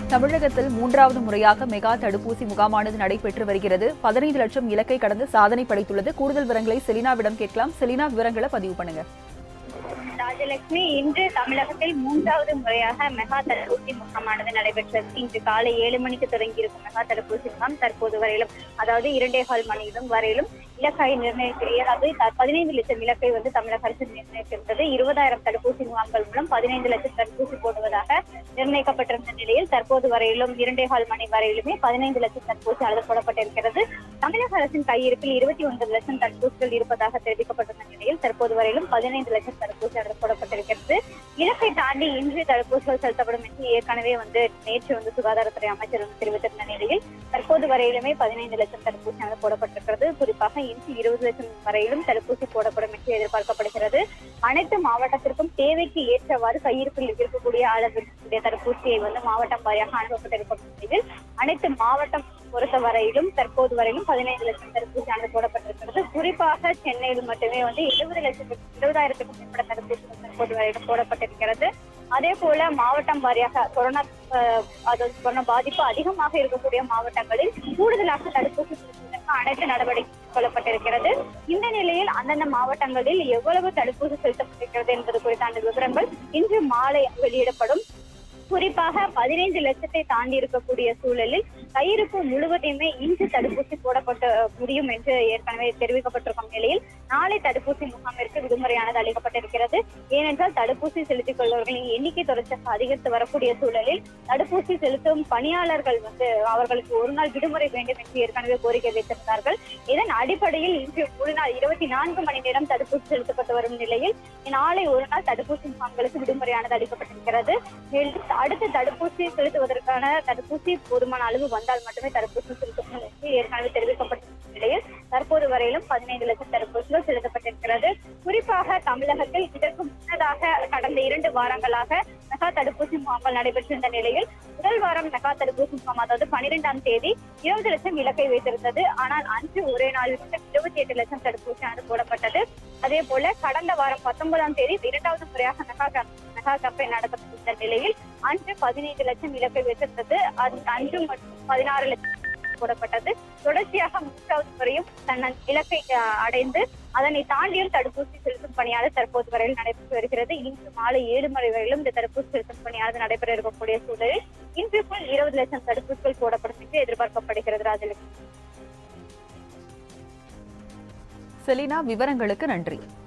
தமிழகத்தில் மூன்றாவது முறையாக மெகா தடுப்பூசி முகாமானது நடைபெற்று வருகிறது பதினைந்து லட்சம் இலக்கை கடந்து சாதனை படைத்துள்ளது கூடுதல் விவரங்களை செலினாவிடம் கேட்கலாம் செலினா விவரங்களை பதிவு பண்ணுங்க ராஜலட்சுமி இன்று தமிழகத்தில் மூன்றாவது முறையாக மெகா தடுப்பூசி முகாமானது நடைபெற்றது இன்று காலை ஏழு மணிக்கு தொடங்கி இருக்கும் மெகா தடுப்பூசி முகாம் தற்போது வரையிலும் அதாவது இரண்டே கால் மணியிலும் வரையிலும் இலக்கை நிர்ணயிக்க அதாவது த- பதினைந்து லட்சம் இலக்கை வந்து தமிழக அரசு நிர்ணயித்திருந்தது இருபதாயிரம் தடுப்பூசி முகாம்கள் மூலம் பதினைந்து லட்சம் தடுப்பூசி போடுவதாக நிர்ணயிக்கப்பட்டிருந்த நிலையில் தற்போது வரையிலும் இரண்டே கால் மணி வரையிலுமே பதினைந்து லட்சம் தடுப்பூசி அளவு போடப்பட்டிருக்கிறது தமிழக அரசின் கையிருப்பில் இருபத்தி ஒன்பது லட்சம் தடுப்பூசிகள் இருப்பதாக தெரிவிக்கப்பட்டிருந்த நிலையில் தற்போது வரையிலும் பதினைந்து லட்சம் தடுப்பூசி அளவு போடப்பட்டிருக்கிறது இலக்கை தாண்டி இன்று தடுப்பூசிகள் செலுத்தப்படும் என்று ஏற்கனவே வந்து நேற்று வந்து சுகாதாரத்துறை அமைச்சர் வந்து தெரிவித்திருந்த நிலையில் தற்போது வரையிலுமே பதினைந்து லட்சம் தடுப்பூசி அளவு போடப்பட்டிருக்கிறது குறிப்பாக இன்று இருபது லட்சம் வரையிலும் தடுப்பூசி போடப்படும் என்று எதிர்பார்க்கப்படுகிறது அனைத்து மாவட்டத்திற்கும் தேவைக்கு ஏற்றவாறு கையிருப்பில் இருக்கக்கூடிய அளவிற்குரிய தடுப்பூசியை வந்து மாவட்டம் வாரியாக அனுப்பப்பட்டிருக்கும் நிலையில் அனைத்து மாவட்டம் பொறுத்த வரையிலும் தற்போது வரையிலும் பதினைந்து லட்சம் தடுப்பூசி ஆனது போடப்பட்டிருக்கிறது குறிப்பாக சென்னையில் மட்டுமே வந்து எழுபது லட்சத்துக்கு இருபதாயிரத்துக்கும் மேற்பட்ட தடுப்பூசிகள் தற்போது வரையிலும் போடப்பட்டிருக்கிறது அதே போல மாவட்டம் வாரியாக கொரோனா அஹ், அதாவது கொரோனா பாதிப்பு அதிகமாக இருக்கக்கூடிய மாவட்டங்களில் கூடுதலாக தடுப்பூசி செலுத்துவதற்கு அனைத்து நடவடிக்கை கொள்ளப்பட்டிருக்கிறது இந்த நிலையில் அந்தந்த மாவட்டங்களில் எவ்வளவு தடுப்பூசி செலுத்தப்பட்டிருக்கிறது என்பது குறித்தான விவரங்கள் இன்று மாலை வெளியிடப்படும் குறிப்பாக பதினைந்து லட்சத்தை தாண்டி இருக்கக்கூடிய சூழலில் கையிருப்பு முழுவதையுமே இன்று தடுப்பூசி போடப்பட்டு முடியும் என்று ஏற்கனவே தெரிவிக்கப்பட்டிருக்கும் நிலையில் நாளை தடுப்பூசி முகாமிற்கு விடுமுறையானது அளிக்கப்பட்டிருக்கிறது ஏனென்றால் தடுப்பூசி செலுத்திக் கொள்பவர்களின் எண்ணிக்கை தொடர்ச்சியாக அதிகரித்து வரக்கூடிய சூழலில் தடுப்பூசி செலுத்தும் பணியாளர்கள் வந்து அவர்களுக்கு ஒரு நாள் விடுமுறை வேண்டும் என்று ஏற்கனவே கோரிக்கை வைத்திருந்தார்கள் இதன் அடிப்படையில் இன்று ஒரு நாள் இருபத்தி நான்கு மணி நேரம் தடுப்பூசி செலுத்தப்பட்டு வரும் நிலையில் நாளை ஒரு நாள் தடுப்பூசி முகாம்களுக்கு விடுமுறையானது அளிக்கப்பட்டிருக்கிறது மேலும் அடுத்த தடுப்பூசி செலுத்துவதற்கான தடுப்பூசி போதுமான அளவு வந்தால் மட்டுமே தடுப்பூசி செலுத்தப்படும் என்று ஏற்கனவே தெரிவிக்கப்பட்டிருந்த நிலையில் தற்போது வரையிலும் பதினைந்து லட்சம் தடுப்பூசிகள் செலுத்தப்பட்டிருக்கிறது குறிப்பாக தமிழகத்தில் இதற்கு முன்னதாக கடந்த இரண்டு வாரங்களாக மெகா தடுப்பூசி முகாம்கள் நடைபெற்றிருந்த நிலையில் முதல் வாரம் மெகா தடுப்பூசி முகாம் அதாவது பனிரெண்டாம் தேதி இருபது லட்சம் இலக்கை வைத்திருந்தது ஆனால் அன்று ஒரே நாளில் இருபத்தி எட்டு லட்சம் தடுப்பூசியானது போடப்பட்டது அதே போல கடந்த வாரம் பத்தொன்பதாம் தேதி இரண்டாவது முறையாக மெகா கேம்ப் மெகா கேம்பெயின் நடத்தப்பட்டிருந்த நிலையில் அன்று பதினைந்து லட்சம் இலக்கை வைத்திருந்தது அது அன்று மட்டும் பதினாறு லட்சம் போடப்பட்டது தொடர்ச்சியாக மூன்றாவது முறையும் தன் இலக்கை அஹ், அடைந்து அதனை தாண்டியும் தடுப்பூசி செலுத்தும் பணியானது தற்போது வரையில் நடைபெற்று வருகிறது இன்று மாலை ஏழு மணி வரையிலும் இந்த தடுப்பூசி செலுத்தும் பணியானது நடைபெற இருக்கக்கூடிய சூழலில் இன்றுக்குள் இருபது லட்சம் தடுப்பூசிகள் போடப்படும் என்று எதிர்பார்க்கப்படுகிறது ராஜலட்சுமி செலினா விவரங்களுக்கு நன்றி